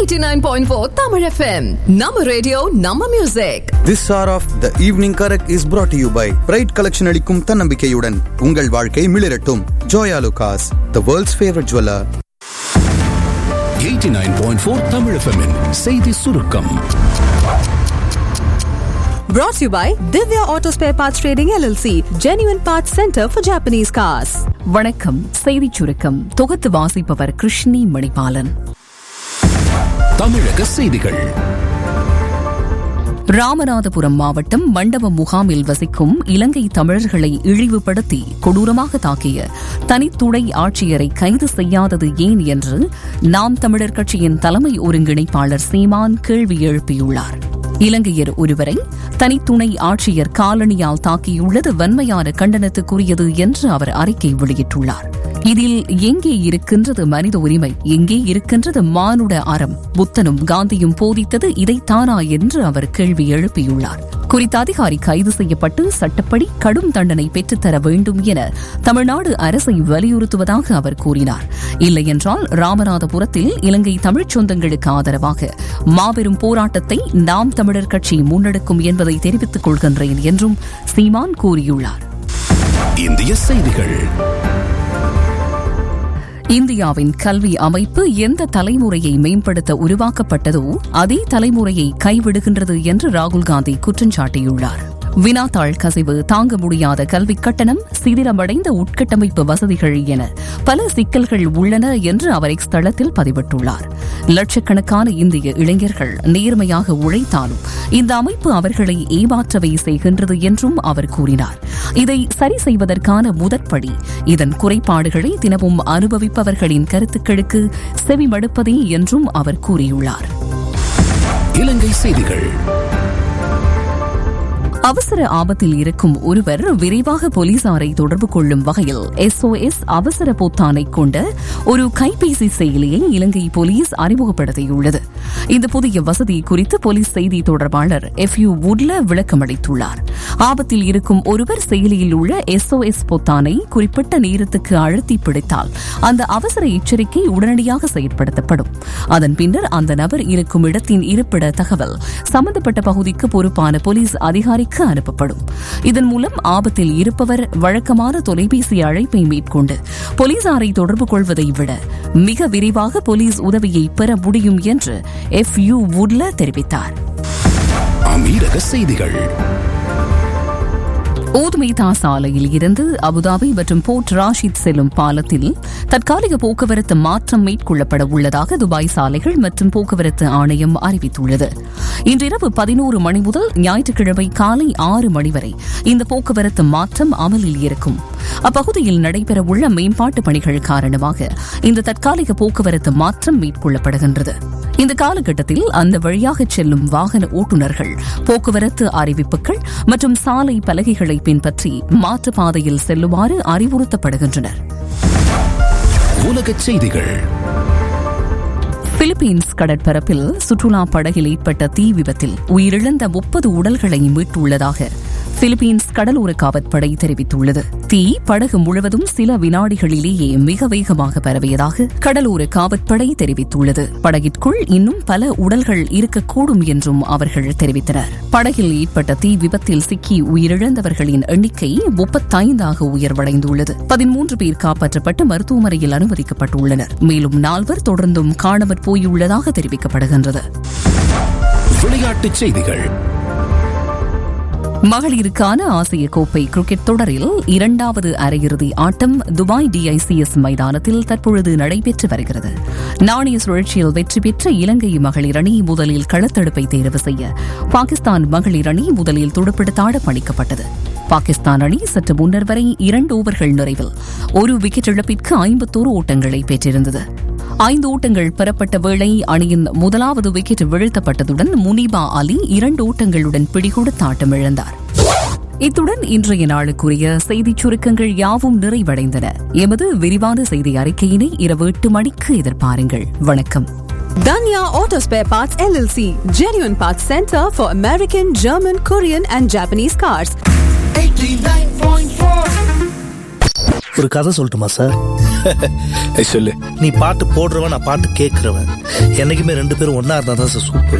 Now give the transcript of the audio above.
89.4 Tamil FM. Nama radio, Nama music. This hour of the evening correct is brought to you by bright collection அளிக்கும் தன்னம்பிக்கையுடன் உங்கள் வாழ்க்கை மிளிரட்டும் Joyalukkas the world's favourite jeweller 89.4 Tamil FM -இன் செய்தி சுருக்கம் Brought to you by Divya Auto Spare Parts Trading LLC, Genuine Parts Center for Japanese Cars. வணக்கம் செய்திச் சுருக்கம் தொகுத்து வாசிப்பவர் கிருஷ்ணி மணிபாலன் தமிழக செய்திகள் ராமநாதபுரம் மாவட்டம் மண்டபம் முகாமில் வசிக்கும் இலங்கை தமிழர்களை இழிவுபடுத்தி கொடூரமாக தாக்கிய தனித்துணை ஆட்சியரை கைது செய்யாதது ஏன் என்று நாம் தமிழர் கட்சியின் தலைமை ஒருங்கிணைப்பாளர் சீமான் கேள்வி எழுப்பியுள்ளார் இலங்கையர் ஒருவரை தனித்துணை ஆட்சியர் காலனியால் தாக்கியுள்ளது வன்மையான கண்டனத்துக்குரியது என்று அவர் அறிக்கை வெளியிட்டுள்ளார் இதில் எங்கே இருக்கின்றது மனித உரிமை எங்கே இருக்கின்றது மானுட அறம் புத்தனும் காந்தியும் போதித்தது இதைத்தானா என்று அவர் கேள்வி எழுப்பியுள்ளார் குறித்த அதிகாரி கைது செய்யப்பட்டு சட்டப்படி கடும் தண்டனை பெற்றுத்தர வேண்டும் என தமிழ்நாடு அரசை வலியுறுத்துவதாக அவர் கூறினார் இல்லையென்றால் ராமநாதபுரத்தில் இலங்கை தமிழ்ச் சொந்தங்களுக்கு ஆதரவாக மாபெரும் போராட்டத்தை நாம் தமிழர் கட்சி முன்னெடுக்கும் என்பதை தெரிவித்துக் கொள்கின்றேன் என்றும் சீமான் கூறியுள்ளார் இந்திய செய்திகள் இந்தியாவின் கல்வி அமைப்பு எந்த தலைமுறையை மேம்படுத்த உருவாக்கப்பட்டதோ அதே தலைமுறையை கைவிடுகின்றது என்று ராகுல் காந்தி குற்றம் சாட்டியுள்ளார் வினாத்தாள் கசிவு தாங்க முடியாத கல்விக் கட்டணம் சிதிலமடைந்த உட்கட்டமைப்பு வசதிகள் என பல சிக்கல்கள் உள்ளன என்று அவர் எக்ஸ் தளத்தில் பதிவிட்டுள்ளார் லட்சக்கணக்கான இந்திய இளைஞர்கள் நேர்மையாக உழைத்தாலும் இந்த அமைப்பு அவர்களை ஏமாற்றவை செய்கின்றது என்றும் அவர் கூறினார் இதை சரி செய்வதற்கான முதற்படி இதன் குறைபாடுகளை தினமும் அனுபவிப்பவர்களின் கருத்துக்களுக்கு செவிமடுப்பதே என்றும் அவர் கூறியுள்ளார் இலங்கை செய்திகள் அவசர ஆபத்தில் இருக்கும் ஒருவர் விரைவாக போலீசாரை தொடர்பு கொள்ளும் வகையில் எஸ்ஓஎஸ் அவசர பொத்தானை கொண்ட ஒரு கைபேசி செயலியை இலங்கை போலீஸ் அறிமுகப்படுத்தியுள்ளது இந்த புதிய வசதி குறித்து போலீஸ் செய்தி தொடர்பாளர் எஃப் யூ வுட்ல விளக்கமளித்துள்ளார் ஆபத்தில் இருக்கும் ஒருவர் செயலியில் உள்ள எஸ்ஓஎஸ் பொத்தானை குறிப்பிட்ட நேரத்துக்கு அழுத்தி பிடித்தால் அந்த அவசர எச்சரிக்கை உடனடியாக செயற்படுத்தப்படும் அதன் பின்னர் அந்த நபர் இருக்கும் இடத்தின் இருப்பிட தகவல் சம்பந்தப்பட்ட பகுதிக்கு பொறுப்பான போலீஸ் அதிகாரிக்கு அனுப்பப்படும் இதன் மூலம் ஆபத்தில் இருப்பவர் வழக்கமான தொலைபேசி அழைப்பை மேற்கொண்டு போலீசாரை தொடர்பு கொள்வதை விட மிக விரைவாக போலீஸ் உதவியை பெற முடியும் என்று எஃப் யூ வுட்ல தெரிவித்தார் அமீரக செய்திகள் ஓதுமைதா சாலையில் இருந்து அபுதாபி மற்றும் போர்ட் ராஷித் செல்லும் பாலத்தில் தற்காலிக போக்குவரத்து மாற்றம் மேற்கொள்ளப்பட உள்ளதாக துபாய் சாலைகள் மற்றும் போக்குவரத்து ஆணையம் அறிவித்துள்ளது இன்றிரவு பதினோரு மணி முதல் ஞாயிற்றுக்கிழமை காலை ஆறு மணி வரை இந்த போக்குவரத்து மாற்றம் அமலில் இருக்கும் அப்பகுதியில் நடைபெறவுள்ள மேம்பாட்டு பணிகள் காரணமாக இந்த தற்காலிக போக்குவரத்து மாற்றம் மேற்கொள்ளப்படுகின்றது இந்த காலகட்டத்தில் அந்த வழியாக செல்லும் வாகன ஓட்டுநர்கள் போக்குவரத்து அறிவிப்புகள் மற்றும் சாலை பலகைகளை பின்பற்றி மாற்றுப்பாதையில் செல்லுமாறு அறிவுறுத்தப்படுகின்றனர் உலகச் செய்திகள் பிலிப்பீன்ஸ் கடற்பரப்பில் சுற்றுலா படகில் ஏற்பட்ட தீ விபத்தில் உயிரிழந்த முப்பது உடல்களை மீட்டுள்ளதாக பிலிப்பீன்ஸ் கடலோர காவற்படை தெரிவித்துள்ளது தீ படகு முழுவதும் சில வினாடிகளிலேயே மிக வேகமாக பரவியதாக கடலோர காவற்படை தெரிவித்துள்ளது படகிற்குள் இன்னும் பல உடல்கள் இருக்கக்கூடும் என்றும் அவர்கள் தெரிவித்தனர் படகில் ஏற்பட்ட தீ விபத்தில் சிக்கி உயிரிழந்தவர்களின் எண்ணிக்கை முப்பத்தைந்தாக உயர்வடைந்துள்ளது பதிமூன்று பேர் காப்பாற்றப்பட்டு மருத்துவமனையில் அனுமதிக்கப்பட்டுள்ளனர் மேலும் நால்வர் தொடர்ந்தும் காணாமற் போயுள்ளதாக தெரிவிக்கப்படுகின்றது விளையாட்டுச் செய்திகள் மகளிருக்கான ஆசிய கோப்பை கிரிக்கெட் தொடரில் இரண்டாவது அரையிறுதி ஆட்டம் துபாய் டிஐசிஎஸ் மைதானத்தில் தற்பொழுது நடைபெற்று வருகிறது நாணய சுழற்சியில் வெற்றி பெற்ற இலங்கை மகளிர் அணி முதலில் களத்தடுப்பை தேர்வு செய்ய பாகிஸ்தான் மகளிர் அணி முதலில் துடுப்படுத்தாட பணிக்கப்பட்டது பாகிஸ்தான் அணி சற்று முன்னர் வரை இரண்டு ஓவர்கள் நிறைவில் ஒரு விக்கெட் இழப்பிற்கு ஐம்பத்தோரு ஓட்டங்களை பெற்றிருந்தது ஐந்து ஓட்டங்கள் பெறப்பட்ட வேளை அணியின் முதலாவது விக்கெட் வீழ்த்தப்பட்டதுடன் முனிபா அலி இரண்டு ஓட்டங்களுடன் பிடிகொடுத்து ஆட்டமிழந்தார் இத்துடன் இன்றைய நாளுக்குரிய செய்திச் சுருக்கங்கள் யாவும் நிறைவடைந்தன எமது விரிவான செய்தி அறிக்கையினை இரவு எட்டு மணிக்கு எதிர்பாருங்கள் வணக்கம் Danya Auto Spare Parts LLC, Genuine Parts Center for American, German, Korean, and Japanese cars. 89.4 ஒரு கதை சொல்லட்டுமா சார் சொல்லு நீ பாட்டு போடுறவன் நான் பாட்டு கேட்கறவன் என்னைக்குமே ரெண்டு பேரும் ஒன்னா இருந்தா தான் சார் சூப்பர்